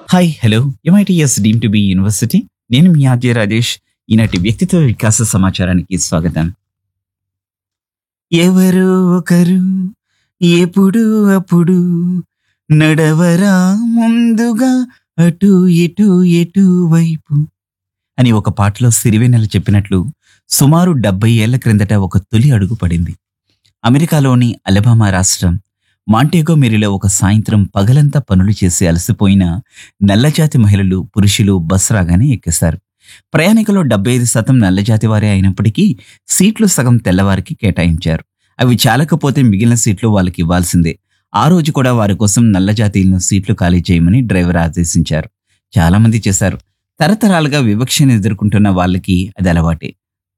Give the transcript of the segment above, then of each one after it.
hi hello MITS deemed to be university నేను మీ RJ Rajesh ఈనాటి వ్యక్తిత్వ వికాస సమాచారానికి స్వాగతం ఎవరు ఒకరు ఎప్పుడు అప్పుడు నడవరా ముందుగా అటు ఇటు ఎటు వైపు అని ఒక పాటలో సిరివెన్నెల చెప్పినట్లు సుమారు డెబ్బై ఏళ్ల క్రిందట ఒక తొలి అడుగు పడింది అమెరికాలోని అలబామా రాష్ట్రం మాంటేగో మెరిలో ఒక సాయంత్రం పగలంతా పనులు చేసి అలసిపోయిన నల్లజాతి మహిళలు పురుషులు బస్ రాగానే ఎక్కేశారు ప్రయాణికులు డెబ్బై ఐదు శాతం నల్లజాతి వారే అయినప్పటికీ సీట్లు సగం తెల్లవారికి కేటాయించారు అవి చాలకపోతే మిగిలిన సీట్లు వాళ్ళకి ఇవ్వాల్సిందే ఆ రోజు కూడా వారి కోసం నల్లజాతీయులను సీట్లు ఖాళీ చేయమని డ్రైవర్ ఆదేశించారు చాలా మంది చేశారు తరతరాలుగా వివక్షను ఎదుర్కొంటున్న వాళ్ళకి అది అలవాటే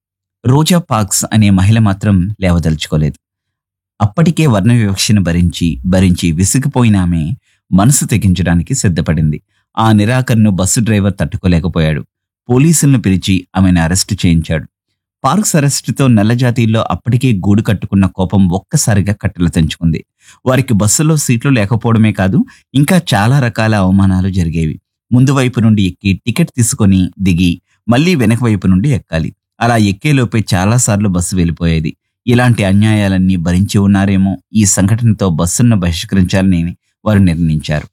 రోజా పాక్స్ అనే మహిళ మాత్రం లేవదలుచుకోలేదు అప్పటికే వర్ణ వివక్షను భరించి భరించి విసిగిపోయిన ఆమె మనసు తెగించడానికి సిద్ధపడింది ఆ నిరాకరణను బస్సు డ్రైవర్ తట్టుకోలేకపోయాడు పోలీసులను పిలిచి ఆమెను అరెస్టు చేయించాడు పార్క్స్ అరెస్టుతో నల్లజాతీల్లో అప్పటికే గూడు కట్టుకున్న కోపం ఒక్కసారిగా కట్టలు తెంచుకుంది వారికి బస్సులో సీట్లు లేకపోవడమే కాదు ఇంకా చాలా రకాల అవమానాలు జరిగేవి ముందు వైపు నుండి ఎక్కి టికెట్ తీసుకొని దిగి మళ్ళీ వెనక వైపు నుండి ఎక్కాలి అలా ఎక్కేలోపే చాలాసార్లు బస్సు వెళ్ళిపోయేది ఇలాంటి అన్యాయాలన్నీ భరించి ఉన్నారేమో ఈ సంఘటనతో బస్సులను బహిష్కరించాలని వారు నిర్ణయించారు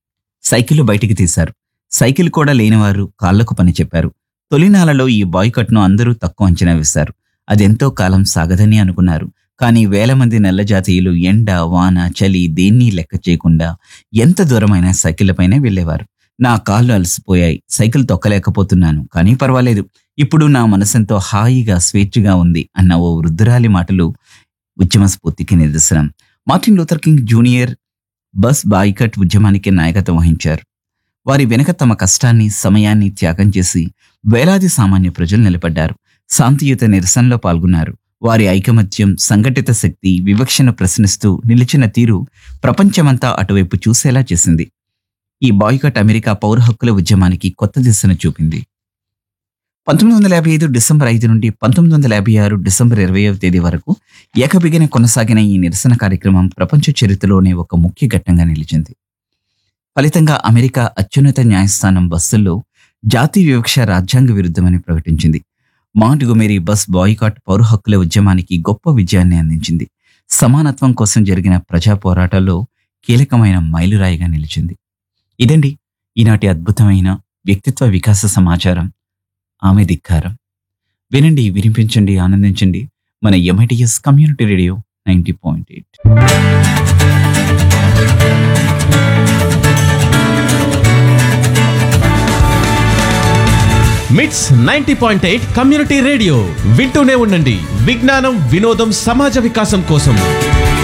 సైకిల్ బయటికి తీశారు సైకిల్ కూడా లేనివారు కాళ్లకు పని చెప్పారు తొలినాలలో ఈ బాయ్కట్ను అందరూ తక్కువ అంచనా వేశారు అదెంతో కాలం సాగదని అనుకున్నారు కానీ వేల మంది నల్ల జాతీయులు ఎండ వాన చలి దేన్ని లెక్క చేయకుండా ఎంత దూరమైనా సైకిళ్లపైనే వెళ్ళేవారు నా కాళ్ళు అలసిపోయాయి సైకిల్ తొక్కలేకపోతున్నాను కానీ పర్వాలేదు ఇప్పుడు నా మనసెంతో హాయిగా స్వేచ్ఛగా ఉంది అన్న ఓ వృద్ధురాలి మాటలు ఉద్యమ స్ఫూర్తికి నిదర్శనం Martin Luther King Junior bus boycott ఉద్యమానికి నాయకత్వం వహించారు వారి వెనుక తమ కష్టాన్ని సమయాన్ని త్యాగం చేసి వేలాది సామాన్య ప్రజలు నిలబడ్డారు శాంతియుత నిరసనలో పాల్గొన్నారు వారి ఐకమత్యం సంఘటిత శక్తి వివక్షను ప్రశ్నిస్తూ నిలిచిన తీరు ప్రపంచమంతా అటువైపు చూసేలా చేసింది ఈ బాయ్కట్ అమెరికా పౌర హక్కుల ఉద్యమానికి కొత్త దిశను చూపింది పంతొమ్మిది వందల యాభై ఐదు డిసెంబర్ ఐదు నుండి పంతొమ్మిది వందల యాభై ఆరు డిసెంబర్ ఇరవైవ తేదీ వరకు ఏకబిగిన కొనసాగిన ఈ నిరసన కార్యక్రమం ప్రపంచ చరిత్రలోనే ఒక ముఖ్య ఘట్టంగా నిలిచింది ఫలితంగా అమెరికా అత్యున్నత న్యాయస్థానం బస్సుల్లో జాతీయ వివక్ష రాజ్యాంగ విరుద్ధమని ప్రకటించింది మాంటిగొమెరీ బస్ బాయ్కాట్ పౌర హక్కుల ఉద్యమానికి గొప్ప విజయాన్ని అందించింది సమానత్వం కోసం జరిగిన ప్రజా పోరాటాల్లో కీలకమైన మైలురాయిగా నిలిచింది ఇదండి ఈనాటి అద్భుతమైన వ్యక్తిత్వ వికాస సమాచారం ఆమె ధిక్కారం వినండి వినిపించండి ఆనందించండి మన MITS community radio ninety point eight MITS ninety point eight community radio వింటూనే ఉండండి విజ్ఞానం వినోదం సమాజ వికాసం కోసం